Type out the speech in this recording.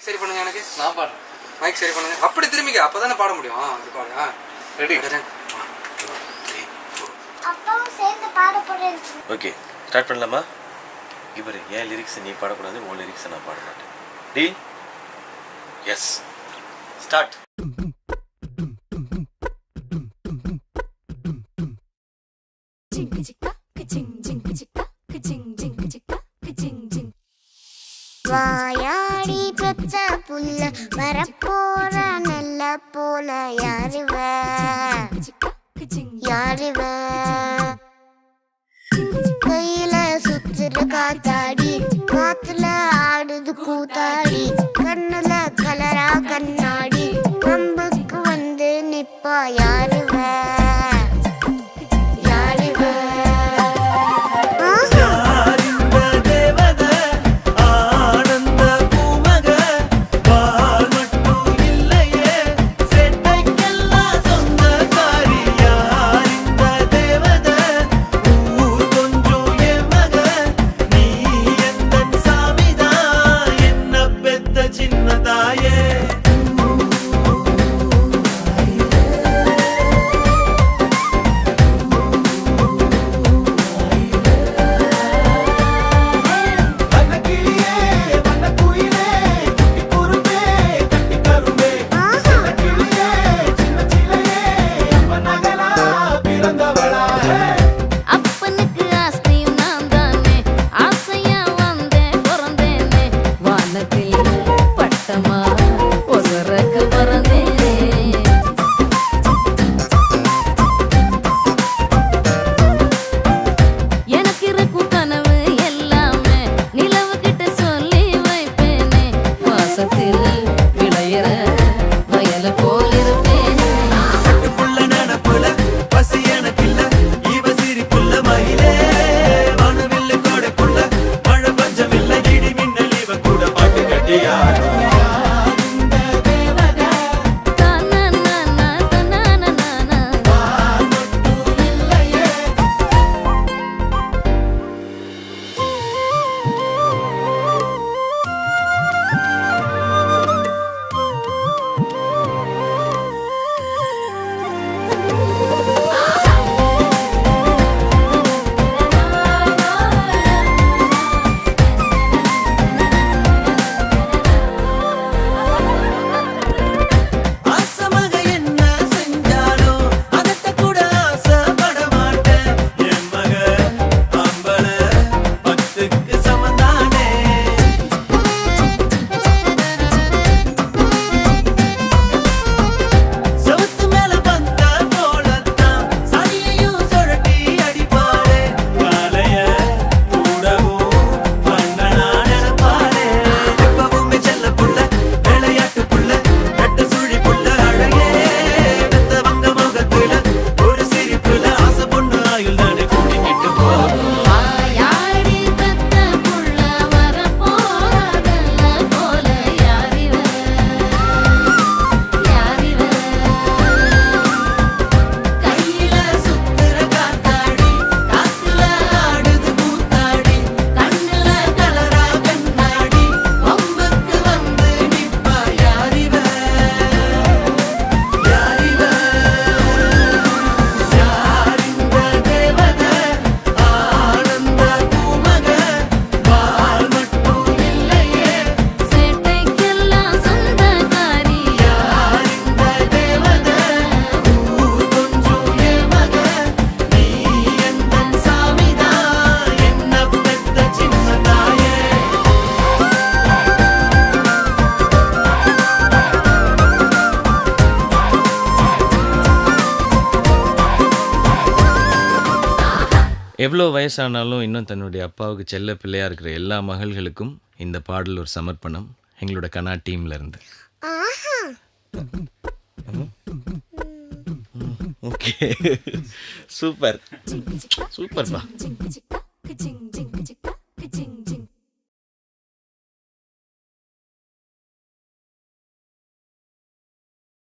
சரி பண்ணுங்க எனக்கு நான் பாடுறேன் மைக் சரி பண்ணுங்க அப்படி திரும்பிக்க அப்பதானே பாட முடியும் ஆ, அப்படி பாடு ஆ. Ready One, two, three, four. அப்பாவும் சேர்ந்து பாட போறேன் ஓகே ஸ்டார்ட் பண்ணலாமா இவர் என் லிரிக்ஸ் நீ பாடக்கூடாது உன் லிரிக்ஸ் நான் பாட மாட்டேன் டீல் எஸ் ஸ்டார்ட் வாயாடி பெத்த புல்ல வரப்போற நல்ல போல யாருவ யாருவ கையில சுத்துற காத்தாடி காத்துல ஆடுது கூத்தாடி கண்ணுல கலரா கண்ணாடி கம்புக்கு வந்து நிப்பா யாருவ யாருவ ஆஹா ஆனந்த பூமக பால் மட்டும் இல்லையே செட்டைக்கெல்லாம் சொந்தக்காரி யார் இந்த தேவத ஊர் கொஞ்சம் என் மக நீ எந்த சாமிதான் என்ன பெத்த சின்ன தாயே வண்ணக்கிளியே வண்ணக்குயிலே குட்டி குரும்பே கட்டி கரும்பே கிளியே சின்ன சிலையே அம்மன் நகலா பிறந்தவளா அப்பனுக்கு ஆஸ்தியும் நான் தானே ஆசையா வந்தேன் பிறந்தேனே வானத்தில் பட்டமா ஒசரக்கு பறந்தேனே எனக்கு இருக்கும் கனவு எல்லாமே நிலவு கிட்ட சொல்லி வைப்பேனே வாசத்தில் விளையிற வயல போல் இருப்பேனே புள்ள நனப்புல பசி எனக்கில்ல இவ சிரிப்புள்ள மயிலே வானவில்ல கோடைக்குள்ள மழை பஞ்சம் இல்ல இடி மின்னல் இவ கூட பாட்டு கட்டியாடும் தனனன தனனனன ஆசமக என்ன செஞ்சாலும் அதட்ட கூட ஆசைப்பட மாட்டேன் என் மக அம்பள பத்துக்கு சமந்தானே செவுத்து மேல வந்த போலத்தான் சனியையும் சுழட்டி அடிப்பாளே காலைய கூடவும் பண்ணனா நினைப்பாளே எப்பவுமே செல்ல புள்ள விளையாட்டு புள்ள ரெட்ட சுழி புள்ள அழகே வெத்த வங்க முகத்துல ஒரு சிரிப்புல ஆசை பொண்ணு ஆயுள் தானே கூட்டிக்கிட்டு போகும் வாயாடி பெத்த புள்ள வரப்போறதல்ல போல யாரிவ யாரிவ கையில சுத்துற காத்தாடி காத்துல ஆடுது கூத்தாடி கண்ணுல கலரா கண்ணாடி வம்புக்கு வந்து நிப்பா யாரிவ யாரிவ யார் இந்த தேவத ஆனந்த பூமக பால் மட்டும் இல்லையே சேட்டைக்கெல்லாம் சொந்தக்காரி யார் இந்த தேவத ஊர் கொஞ்சம் என் மக நீ எந்த சாமிதான் என்ன பெத்த சின்ன தாயே எவ்வளோ வயசானாலும் இன்னும் தன்னுடைய அப்பாவுக்கு செல்ல பிள்ளையா இருக்கிற எல்லா மகள்களுக்கும் இந்த பாடல் ஒரு சமர்ப்பணம் எங்களோட கனா டீம்ல இருந்து ஆஹா ஓகே சூப்பர் சூப்பர்ப்பா சிங்கு சிக்கா சிங்கு